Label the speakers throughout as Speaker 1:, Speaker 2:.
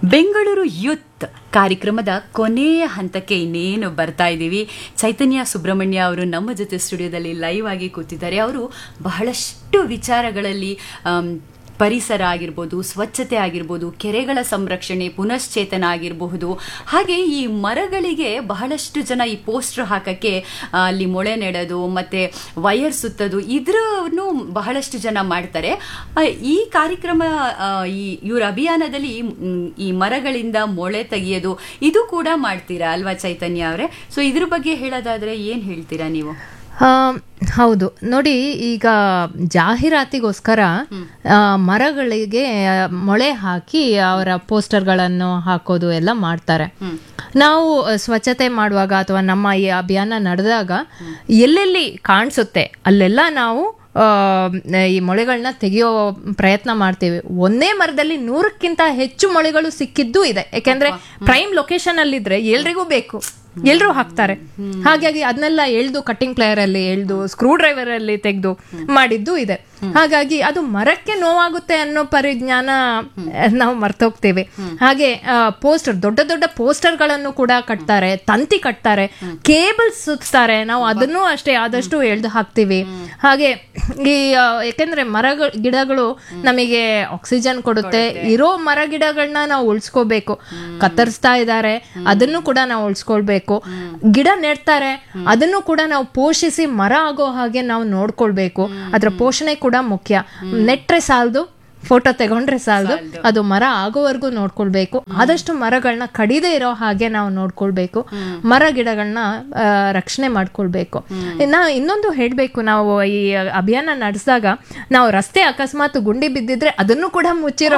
Speaker 1: Bengaluru youth ಕಾರ್ಯಕ್ರಮದ ಕೊನೆಯ ಹಂತಕ್ಕೆ ಇನ್ನೇನು ಬರ್ತಾ ಇದ್ದೀವಿ ಚೈತನ್ಯ ಸುಬ್ರಹ್ಮಣ್ಯ ಅವರು ನಮ್ಮ ಜೊತೆ ಸ್ಟುಡಿಯೋದಲ್ಲಿ ಲೈವ್ ಆಗಿ ಕೂತಿದ್ದಾರೆ ಅವರು ಬಹಳಷ್ಟು ವಿಚಾರಗಳಲ್ಲಿ ಆಮ್, ಪರಿಸರ ಆಗಿರ್ಬೋದು ಸ್ವಚ್ಛತೆ ಆಗಿರ್ಬೋದು ಕೆರೆಗಳ ಸಂರಕ್ಷಣೆ ಪುನಶ್ಚೇತನ ಆಗಿರಬಹುದು ಹಾಗೆ ಈ ಮರಗಳಿಗೆ ಬಹಳಷ್ಟು ಜನ ಈ ಪೋಸ್ಟರ್ ಹಾಕಕ್ಕೆ ಆ, ಅಲ್ಲಿ ಮೊಳೆ ನೆಡೋದು ಮತ್ತೆ ವಯರ್ ಸುತ್ತೋದು ಇದ್ರೂ ಬಹಳಷ್ಟು ಜನ ಮಾಡ್ತಾರೆ ಆ, ಈ ಕಾರ್ಯಕ್ರಮ ಆ, ಈ ಇವ್ರ ಅಭಿಯಾನದಲ್ಲಿ ಮ್, ಈ ಮರಗಳಿಂದ ಮೊಳೆ ತೆಗೆಯೋದು ಇದು ಕೂಡ ಮಾಡ್ತೀರಾ ಅಲ್ವಾ ಚೈತನ್ಯ ಅವರೇ ಸೊ ಇದ್ರ ಬಗ್ಗೆ ಹೇಳೋದಾದ್ರೆ ಏನ್ ಹೇಳ್ತೀರಾ ನೀವು
Speaker 2: ಆ, ಹೌದು ನೋಡಿ ಈಗ ಜಾಹೀರಾತಿಗೋಸ್ಕರ ಆ, ಮರಗಳಿಗೆ ಮೊಳೆ ಹಾಕಿ ಅವರ ಪೋಸ್ಟರ್ಗಳನ್ನು ಹಾಕೋದು ಎಲ್ಲ ಮಾಡ್ತಾರೆ ನಾವು ಆ, ಸ್ವಚ್ಛತೆ ಮಾಡುವಾಗ ಅಥವಾ ನಮ್ಮ ಈ ಅಭಿಯಾನ ನಡೆದಾಗ ಎಲ್ಲೆಲ್ಲಿ ಕಾಣಿಸುತ್ತೆ ಅಲ್ಲೆಲ್ಲ ನಾವು ಆ, ಈ ಮೊಳೆಗಳನ್ನ ತೆಗೆಯೋ ಪ್ರಯತ್ನ ಮಾಡ್ತೀವಿ ಒಂದೇ ಮರದಲ್ಲಿ ನೂರಕ್ಕಿಂತ ಹೆಚ್ಚು ಮೊಳೆಗಳು ಸಿಕ್ಕಿದ್ದು ಇದೆ ಯಾಕೆಂದ್ರೆ ಪ್ರೈಮ್ ಲೊಕೇಶನ್ ಅಲ್ಲಿದ್ರೆ ಎಲ್ರಿಗೂ ಬೇಕು ಎಲ್ರೂ ಹಾಕ್ತಾರೆ ಹಾಗಾಗಿ ಅದನ್ನೆಲ್ಲ ಎಳ್ದು ಕಟ್ಟಿಂಗ್ ಪ್ಲೇಯರ್ ಅಲ್ಲಿ ಎಳ್ದು ಸ್ಕ್ರೂ ಡ್ರೈವರ್ ಅಲ್ಲಿ ತೆಗೆದು ಮಾಡಿದ್ದು ಇದೆ ಹಾಗಾಗಿ ಅದು ಮರಕ್ಕೆ ನೋವಾಗುತ್ತೆ ಅನ್ನೋ ಪರಿಜ್ಞಾನ ಆ, ನಾವು ಮರ್ತೋಗ್ತೇವೆ ಹಾಗೆ ಪೋಸ್ಟರ್ ದೊಡ್ಡ ದೊಡ್ಡ ಪೋಸ್ಟರ್ ಗಳನ್ನು ಕೂಡ ಕಟ್ತಾರೆ ತಂತಿ ಕಟ್ತಾರೆ ಕೇಬಲ್ ಸುತ್ತಾರೆ ನಾವು ಅದನ್ನು ಅಷ್ಟೇ ಆದಷ್ಟು ಎಳ್ದು ಹಾಕ್ತಿವಿ ಹಾಗೆ ಈ ಆ, ಯಾಕೆಂದ್ರೆ ಮರಗಳು ಗಿಡಗಳು ನಮಗೆ ಆಕ್ಸಿಜನ್ ಕೊಡುತ್ತೆ ಇರೋ ಮರ ಗಿಡಗಳನ್ನ ನಾವು ಉಳಿಸ್ಕೋಬೇಕು ಕತ್ತರಿಸ್ತಾ ಇದ್ದಾರೆ ಅದನ್ನು ಕೂಡ ನಾವು ಉಳಿಸ್ಕೊಳ್ಬೇಕು ಗಿಡ ನೆಡ್ತಾರೆ ಅದನ್ನು ಕೂಡ ನಾವು ಪೋಷಿಸಿ ಮರ ಆಗೋ ಹಾಗೆ ನಾವು ನೋಡ್ಕೊಳ್ಬೇಕು ಅದರ ಪೋಷಣೆ ಕೂಡ ಮುಖ್ಯ ನೆಟ್ರೆ ಸಾಲದು ಫೋಟೋ ತಗೊಂಡ್ರೆ ಸಾಲದು ಅದು ಮರ ಆಗೋವರೆಗೂ ನೋಡ್ಕೊಳ್ಬೇಕು ಆದಷ್ಟು ಮರಗಳನ್ನ ಕಡಿದೇ ಇರೋ ಹಾಗೆ ನಾವು ನೋಡ್ಕೊಳ್ಬೇಕು ಮರ ಗಿಡಗಳನ್ನ ಆ, ರಕ್ಷಣೆ ಮಾಡ್ಕೊಳ್ಬೇಕು ನಾ ಇನ್ನೊಂದು ಹೇಳ್ಬೇಕು ನಾವು ಈ ಅಭಿಯಾನ ನಡೆಸಿದಾಗ ನಾವು ರಸ್ತೆ ಅಕಸ್ಮಾತ್ ಗುಂಡಿ ಬಿದ್ದಿದ್ರೆ ಅದನ್ನು ಕೂಡ ಮುಚ್ಚಿರೋ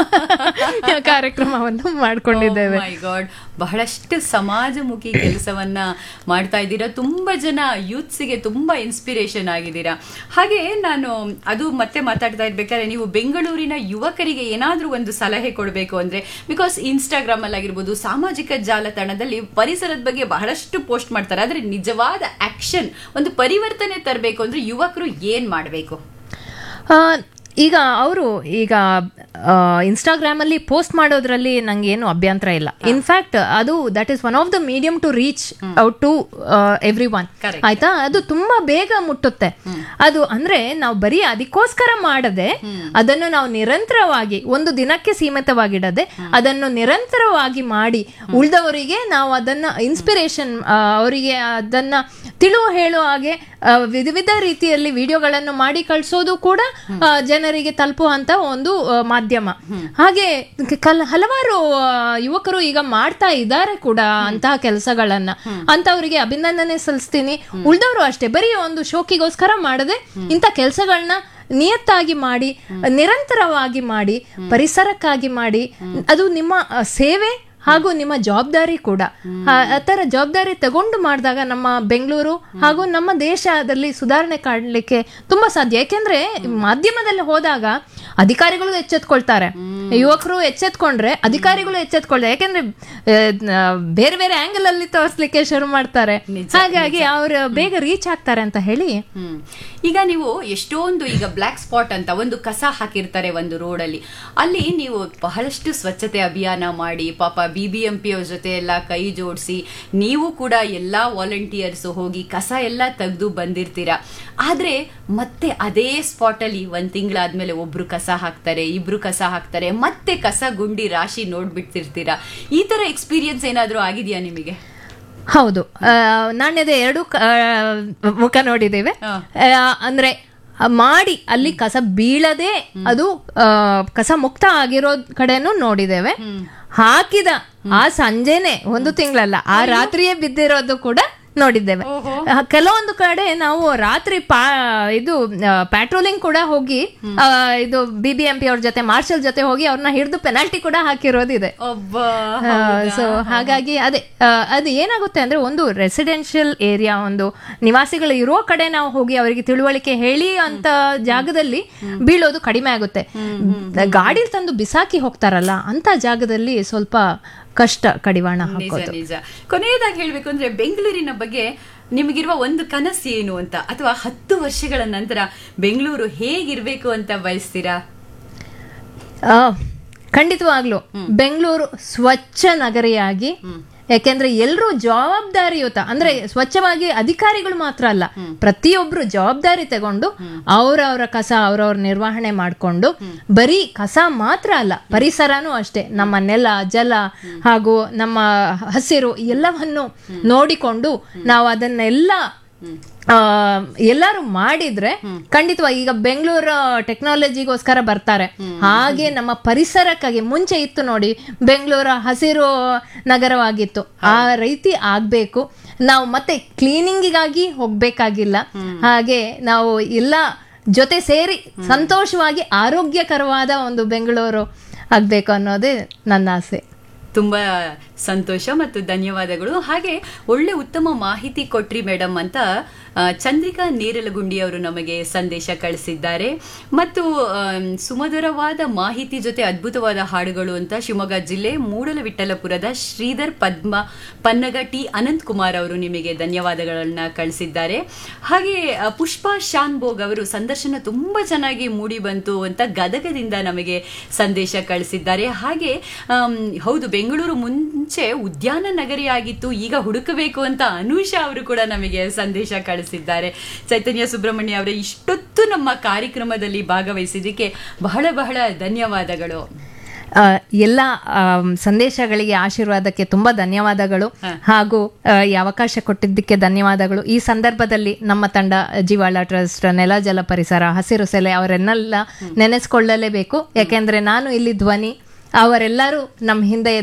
Speaker 2: ಕಾರ್ಯಕ್ರಮವನ್ನು ಮಾಡ್ಕೊಂಡಿದ್ದೇವೆ
Speaker 1: ಮೈ ಗಾಡ್ ಬಹಳಷ್ಟು ಸಮಾಜಮುಖಿ ಕೆಲಸವನ್ನ ಮಾಡ್ತಾ ಇದ್ದೀರಾ ತುಂಬಾ ಜನ ಯೂತ್ಸಿಗೆ ತುಂಬಾ ಇನ್ಸ್ಪಿರೇಷನ್ ಆಗಿದ್ದೀರಾ ಹಾಗೆ ನಾನು ಅದು ಮತ್ತೆ ಮಾತಾಡ್ತಾ ಇರ್ಬೇಕಾದ್ರೆ ನೀವು ಬೆಂಗಳೂರಿನ ಯುವಕರಿಗೆ ಏನಾದ್ರೂ ಒಂದು ಸಲಹೆ ಕೊಡಬೇಕು ಅಂದ್ರೆ ಬಿಕಾಸ್ ಇನ್ಸ್ಟಾಗ್ರಾಮ್ ಅಲ್ಲಿ ಆಗಿರ್ಬೋದು ಸಾಮಾಜಿಕ ಜಾಲತಾಣದಲ್ಲಿ ಪರಿಸರದ ಬಗ್ಗೆ ಬಹಳಷ್ಟು ಪೋಸ್ಟ್ ಮಾಡ್ತಾರೆ ಆದ್ರೆ ನಿಜವಾದ ಆಕ್ಷನ್ ಒಂದು ಪರಿವರ್ತನೆ ತರಬೇಕು ಅಂದ್ರೆ ಯುವಕರು ಏನ್ ಮಾಡಬೇಕು
Speaker 2: ಆ, ಈಗ ಅವರು ಈಗ ಇನ್ಸ್ಟಾಗ್ರಾಮ್ ಅಲ್ಲಿ ಪೋಸ್ಟ್ ಮಾಡೋದ್ರಲ್ಲಿ ನಂಗೆ ಏನು ಅಭ್ಯಂತರ ಇಲ್ಲ ಇನ್ಫ್ಯಾಕ್ಟ್ ಅದು that is one of the medium to reach out to everyone
Speaker 1: Correct.
Speaker 2: ಆಯ್ತಾ ಅದು ತುಂಬಾ ಬೇಗ ಮುಟ್ಟುತ್ತೆ ಅದು ಅಂದ್ರೆ ನಾವು ಬರೀ ಅದಕ್ಕೋಸ್ಕರ ಮಾಡದೆ ಅದನ್ನು ನಾವು ನಿರಂತರವಾಗಿ ಒಂದು ದಿನಕ್ಕೆ ಸೀಮಿತವಾಗಿಡದೆ ಅದನ್ನು ನಿರಂತರವಾಗಿ ಮಾಡಿ ಉಳಿದವರಿಗೆ ನಾವು ಅದನ್ನ ಇನ್ಸ್ಪಿರೇಷನ್ ಅವರಿಗೆ ಅದನ್ನ ತಿಳುವು ಹೇಳೋ ಹಾಗೆ ಆ, ವಿಧ ವಿಧ ರೀತಿಯಲ್ಲಿ ವಿಡಿಯೋಗಳನ್ನು ಮಾಡಿ ಕಳಿಸೋದು ಕೂಡ ಆ, ಜನರಿಗೆ ತಲುಪುವಂತ ಒಂದು ಆ, ಮಾಧ್ಯಮ ಹಾಗೆ ಕಲ್ ಹಲವಾರು ಆ, ಯುವಕರು ಈಗ ಮಾಡ್ತಾ ಇದ್ದಾರೆ ಕೂಡ ಅಂತಹ ಕೆಲಸಗಳನ್ನ ಅಂತವರಿಗೆ ಅಭಿನಂದನೆ ಸಲ್ಲಿಸ್ತೀನಿ ಉಳ್ದವರು ಅಷ್ಟೇ ಬರೀ ಒಂದು ಶೋಕಿಗೋಸ್ಕರ ಮಾಡದೆ ಇಂಥ ಕೆಲಸಗಳನ್ನ ನಿಯತ್ತಾಗಿ ಮಾಡಿ ನಿರಂತರವಾಗಿ ಮಾಡಿ ಪರಿಸರಕ್ಕಾಗಿ ಮಾಡಿ ಅದು ನಿಮ್ಮ ಆ, ಸೇವೆ ಹಾಗೂ ನಿಮ್ಮ ಜವಾಬ್ದಾರಿ ಕೂಡ ಆ ಆ ಥರ ಜವಾಬ್ದಾರಿ ತಗೊಂಡು ಮಾಡಿದಾಗ ನಮ್ಮ ಬೆಂಗಳೂರು ಹಾಗೂ ನಮ್ಮ ದೇಶದಲ್ಲಿ ಸುಧಾರಣೆ ಕಾಣಲಿಕ್ಕೆ ತುಂಬಾ ಸಾಧ್ಯ ಯಾಕೆಂದ್ರೆ ಮಾಧ್ಯಮದಲ್ಲಿ ಹೋದಾಗ ಅಧಿಕಾರಿಗಳು ಎಚ್ಚೆತ್ಕೊಳ್ತಾರೆ ಯುವಕರು ಎಚ್ಚೆತ್ಕೊಂಡ್ರೆ ಅಧಿಕಾರಿಗಳು ಎಚ್ಚೆತ್ಕೊಳ್ತಾರೆ ಯಾಕೆಂದ್ರೆ ಆ, ನ- ಬೇರೆ ಬೇರೆ ಆಂಗಲ್ ಅಲ್ಲಿ ತೋರಿಸ್ಲಿಕ್ಕೆ ಶುರು ಮಾಡ್ತಾರೆ ಹಾಗಾಗಿ ಅವ್ರು ಬೇಗ ರೀಚ್ ಆಗ್ತಾರೆ ಅಂತ ಹೇಳಿ
Speaker 1: ಹ್ಮ್ ಈಗ ನೀವು ಎಷ್ಟೊಂದು ಈಗ ಬ್ಲ್ಯಾಕ್ ಸ್ಪಾಟ್ ಅಂತ ಒಂದು ಕಸ ಹಾಕಿರ್ತಾರೆ ಒಂದು ರೋಡ್ ಅಲ್ಲಿ ಅಲ್ಲಿ ನೀವು ಬಹಳಷ್ಟು ಸ್ವಚ್ಛತೆ ಅಭಿಯಾನ ಮಾಡಿ ಪಾಪ ಬಿ ಬಿ ಎಂ ಪಿ ಅವ್ರ ಜೊತೆ ಎಲ್ಲ ಕೈ ಜೋಡಿಸಿ ನೀವು ಕೂಡ ಎಲ್ಲಾ ವಾಲಂಟಿಯರ್ಸ್ ಹೋಗಿ ಕಸ ಎಲ್ಲ ತೆಗೆದು ಬಂದಿರ್ತೀರಾ ಆದ್ರೆ ಮತ್ತೆ ಅದೇ ಸ್ಪಾಟ್ ಅಲ್ಲಿ ಒಂದ್ ತಿಂಗಳಾದ್ಮೇಲೆ ಒಬ್ರು ಕಸ ಹಾಕ್ತಾರೆ ಇಬ್ರು ಕಸ ಹಾಕ್ತಾರೆ ಮತ್ತೆ ಕಸ ಗುಂಡಿ ರಾಶಿ ನೋಡ್ಬಿಡ್ತಿರ್ತೀರಾ ಈ ತರ ಎಕ್ಸ್ಪೀರಿಯನ್ಸ್ ಏನಾದ್ರೂ ಆಗಿದ್ಯಾ ನಿಮಗೆ
Speaker 2: ಹೌದು ಆ, ನಾಣ್ಯದ ಎರಡು ಕ- ಆ, ಮುಖ ನೋಡಿದ್ದೇವೆ
Speaker 1: ಹಾ.
Speaker 2: ಆ, ಅಂದ್ರೆ ಆ, ಮಾಡಿ ಅಲ್ಲಿ ಕಸ ಬೀಳದೆ ಅದು ಆ, ಕಸ ಮುಕ್ತ ಆಗಿರೋ ಕಡೆನೂ ನೋಡಿದ್ದೇವೆ ಹಾಕಿದ ಆ ಸಂಜೆನೆ ಒಂದು ತಿಂಗಳಲ್ಲ ಆ ರಾತ್ರಿಯೇ ಬಿದ್ದಿರೋದು ಕೂಡ ನೋಡಿದ್ದೇವೆ ಆ, ಕೆಲವೊಂದು ಕಡೆ ನಾವು ರಾತ್ರಿ ಪಾ ಇದು ಪ್ಯಾಟ್ರೋಲಿಂಗ್ ಕೂಡ ಹೋಗಿ ಆ, ಇದು ಬಿ ಬಿ ಎಂ ಪಿ ಅವ್ರ ಜೊತೆ ಮಾರ್ಷಲ್ ಜೊತೆ ಹೋಗಿ ಅವ್ರನ್ನ ಹಿಡಿದು ಪೆನಾಲ್ಟಿ ಕೂಡ ಹಾಕಿರೋದಿದೆ
Speaker 1: ಒಬ್ಬ
Speaker 2: ಸೊ ಹಾಗಾಗಿ ಅದೇ ಆ, ಅದು ಏನಾಗುತ್ತೆ ಅಂದ್ರೆ ಒಂದು ರೆಸಿಡೆನ್ಷಿಯಲ್ ಏರಿಯಾ ಒಂದು ನಿವಾಸಿಗಳು ಇರೋ ಕಡೆ ನಾವು ಹೋಗಿ ಅವರಿಗೆ ತಿಳುವಳಿಕೆ ಹೇಳಿ ಅಂತ ಜಾಗದಲ್ಲಿ ಬೀಳೋದು ಕಡಿಮೆ ಆಗುತ್ತೆ ಗಾಡಿ ತಂದು ಬಿಸಾಕಿ ಹೋಗ್ತಾರಲ್ಲ ಅಂತ ಜಾಗದಲ್ಲಿ ಸ್ವಲ್ಪ ಕಷ್ಟ ಕಡಿವಾಣ
Speaker 1: ನಿಜ
Speaker 2: ಹಾಕೋದು
Speaker 1: ನಿಜ ಕೊನೆಯದಾಗಿ ಹೇಳ್ಬೇಕು ಅಂದ್ರೆ ಬೆಂಗಳೂರಿನ ಬಗ್ಗೆ ನಿಮಗಿರುವ ಒಂದು ಕನಸು ಏನು ಅಂತ ಅಥವಾ ಹತ್ತು ವರ್ಷಗಳ ನಂತರ ಬೆಂಗಳೂರು ಹೇಗಿರ್ಬೇಕು ಅಂತ ಬಯಸ್ತೀರಾ
Speaker 2: ಆ, ಖಂಡಿತವಾಗ್ಲು ಬೆಂಗಳೂರು ಸ್ವಚ್ಛ ನಗರಿಯಾಗಿ ಯಾಕೆಂದ್ರೆ ಎಲ್ಲರೂ ಜವಾಬ್ದಾರಿಯುತ ಅಂದ್ರೆ ಸ್ವಚ್ಛವಾಗಿ ಅಧಿಕಾರಿಗಳು ಮಾತ್ರ ಅಲ್ಲ ಪ್ರತಿಯೊಬ್ರು ಜವಾಬ್ದಾರಿ ತಗೊಂಡು ಅವ್ರವ್ರ ಕಸ ಅವ್ರವ್ರ ನಿರ್ವಹಣೆ ಮಾಡ್ಕೊಂಡು ಬರೀ ಕಸ ಮಾತ್ರ ಅಲ್ಲ ಪರಿಸರನೂ ಅಷ್ಟೇ ನಮ್ಮ ನೆಲ ಜಲ ಹಾಗೂ ನಮ್ಮ ಹಸಿರು ಎಲ್ಲವನ್ನು ನೋಡಿಕೊಂಡು ನಾವು ಅದನ್ನೆಲ್ಲ ಆ, ಎಲ್ಲರೂ ಮಾಡಿದ್ರೆ ಖಂಡಿತವಾಗಿ ಈಗ ಬೆಂಗಳೂರು ಟೆಕ್ನಾಲಜಿಗೋಸ್ಕರ ಬರ್ತಾರೆ ಹಾಗೆ ನಮ್ಮ ಪರಿಸರಕ್ಕಾಗಿ ಮುಂಚೆ ಇತ್ತು ನೋಡಿ ಬೆಂಗಳೂರು ಹಸಿರು ನಗರವಾಗಿತ್ತು ಆ ರೀತಿ ಆಗ್ಬೇಕು ನಾವು ಮತ್ತೆ ಕ್ಲೀನಿಂಗಿಗಾಗಿ ಹೋಗ್ಬೇಕಾಗಿಲ್ಲ ಹಾಗೆ ನಾವು ಎಲ್ಲ ಜೊತೆ ಸೇರಿ ಸಂತೋಷವಾಗಿ ಆರೋಗ್ಯಕರವಾದ ಒಂದು ಬೆಂಗಳೂರು ಆಗ್ಬೇಕು ಅನ್ನೋದೇ ನನ್ನ ಆಸೆ
Speaker 1: ತುಂಬಾ ಸಂತೋಷ ಮತ್ತು ಧನ್ಯವಾದಗಳು ಹಾಗೆ ಒಳ್ಳೆ ಉತ್ತಮ ಮಾಹಿತಿ ಕೊಟ್ರಿ ಮೇಡಮ್ ಅಂತ ಆ, ಚಂದ್ರಿಕಾ ನೇರಲಗುಂಡಿ ಅವರು ನಮಗೆ ಸಂದೇಶ ಕಳಿಸಿದ್ದಾರೆ ಮತ್ತು ಆಮ್, ಸುಮಧುರವಾದ ಮಾಹಿತಿ ಜೊತೆ ಅದ್ಭುತವಾದ ಹಾಡುಗಳು ಅಂತ ಶಿವಮೊಗ್ಗ ಜಿಲ್ಲೆ ಮೂಡಲವಿಠಲಪುರದ ಶ್ರೀಧರ್ ಪದ್ಮ ಪನ್ನಗ ಟಿ ಅನಂತ್ ಕುಮಾರ್ ಅವರು ನಿಮಗೆ ಧನ್ಯವಾದಗಳನ್ನ ಕಳಿಸಿದ್ದಾರೆ ಹಾಗೆ ಆ, ಪುಷ್ಪಾ ಶಾನ್ಭೋಗ್ ಅವರು ಸಂದರ್ಶನ ತುಂಬಾ ಚೆನ್ನಾಗಿ ಮೂಡಿ ಬಂತು ಅಂತ ಗದಗದಿಂದ ನಮಗೆ ಸಂದೇಶ ಕಳಿಸಿದ್ದಾರೆ ಹಾಗೆ ಆಮ್, ಹೌದು ಬೆಂಗಳೂರು ಮುಂಚೆ ಉದ್ಯಾನ ನಗರಿ ಆಗಿತ್ತು ಈಗ ಹುಡುಕಬೇಕು ಅಂತ ಅನೂಷಾ ಅವರು ಕೂಡ ನಮಗೆ ಸಂದೇಶ ಕಳಿಸಿದ್ದಾರೆ ಚೈತನ್ಯ ಸುಬ್ರಹ್ಮಣ್ಯ ಅವರೇ ಇಷ್ಟೊತ್ತು ನಮ್ಮ ಕಾರ್ಯಕ್ರಮದಲ್ಲಿ ಭಾಗವಹಿಸಿದ್ದಕ್ಕೆ ಬಹಳ ಬಹಳ ಧನ್ಯವಾದಗಳು
Speaker 2: ಆ, ಎಲ್ಲ ಆಮ್, ಸಂದೇಶಗಳಿಗೆ ಆಶೀರ್ವಾದಕ್ಕೆ ತುಂಬಾ ಧನ್ಯವಾದಗಳು ಹಾಗೂ ಆ, ಈ ಅವಕಾಶ ಕೊಟ್ಟಿದ್ದಕ್ಕೆ ಧನ್ಯವಾದಗಳು ಈ ಸಂದರ್ಭದಲ್ಲಿ ನಮ್ಮ ತಂಡ ಜೀವಾಳ ಟ್ರಸ್ಟ್ ನೆಲ ಜಲ ಪರಿಸರ ಹಸಿರು ಸೆಲೆ ಅವರನ್ನೆಲ್ಲ ನೆನೆಸ್ಕೊಳ್ಳಲೇಬೇಕು ಯಾಕೆಂದ್ರೆ ನಾನು ಇಲ್ಲಿ ಧ್ವನಿ ಅವರೆಲ್ಲರೂ ನಮ್ಮ ಹಿಂದೆ